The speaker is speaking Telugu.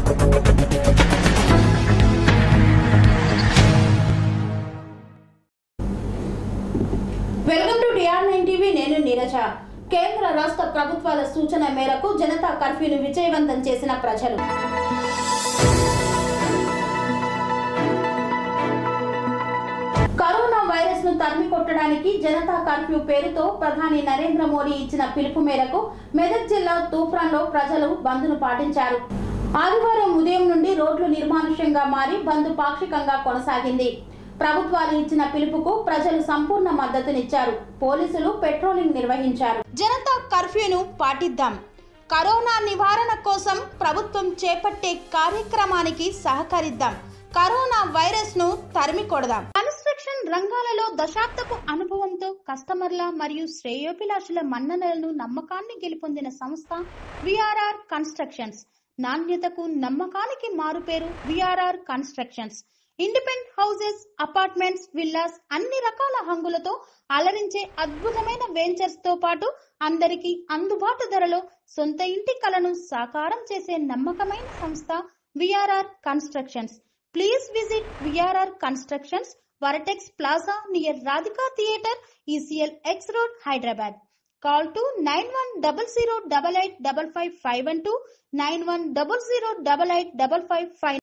welcome to DR nine TV నేను నీరజ కేంద్ర రాష్ట్ర ప్రభుత్వాల సూచన మేరకు జనతా కర్ఫ్యూను విజయవంతం చేసిన ప్రజలు కరోనా వైరస్ ను తరిమి కొట్టడానికి జనతా కర్ఫ్యూ పేరుతో ప్రధాని నరేంద్ర మోడీ ఇచ్చిన పిలుపు మేరకు మెదక్ జిల్లా తూప్రాన్లో ప్రజలు బంద్ను పాటించారు ఆదివారం ఉదయం నుండి రోడ్లు నిర్మానుష్యంగా మారి బంద్ పాక్షికంగా కొనసాగింది ప్రభుత్వాలు ఇచ్చిన పిలుపుకు ప్రజలు సంపూర్ణ మద్దతునిచ్చారు పోలీసులు పెట్రోలింగ్ నిర్వహించారు జనతా కర్ఫ్యూను పాటిద్దాం కరోనా నివారణ కోసం ప్రభుత్వం చేపట్టే కార్యక్రమానికి సహకరిద్దాం కరోనా వైరస్ ను తరిమి కొడదాం కన్స్ట్రక్షన్ రంగాలలో దశాబ్దపు అనుభవంతో కస్టమర్ల మరియు శ్రేయోభిలాషుల మన్ననలను నమ్మకాన్ని గెలుపొందిన సంస్థ విఆర్ఆర్ కన్స్ట్రక్షన్స్ నాణ్యతకు నమ్మకానికి మారుపేరు VRR constructions independent houses apartments villas అన్ని రకాల హంగులతో అలరించే అద్భుతమైన వెంచర్స్ తో పాటు అందరికీ అందుబాటు ధరలో సొంత ఇంటి కలను సాకారం చేసే నమ్మకమైన సంస్థ VRR constructions please visit VRR constructions Vertex Plaza near Radhika theatre ECL X road Hyderabad call two nine one double zero double eight double five five one two nine one double zero double eight double five five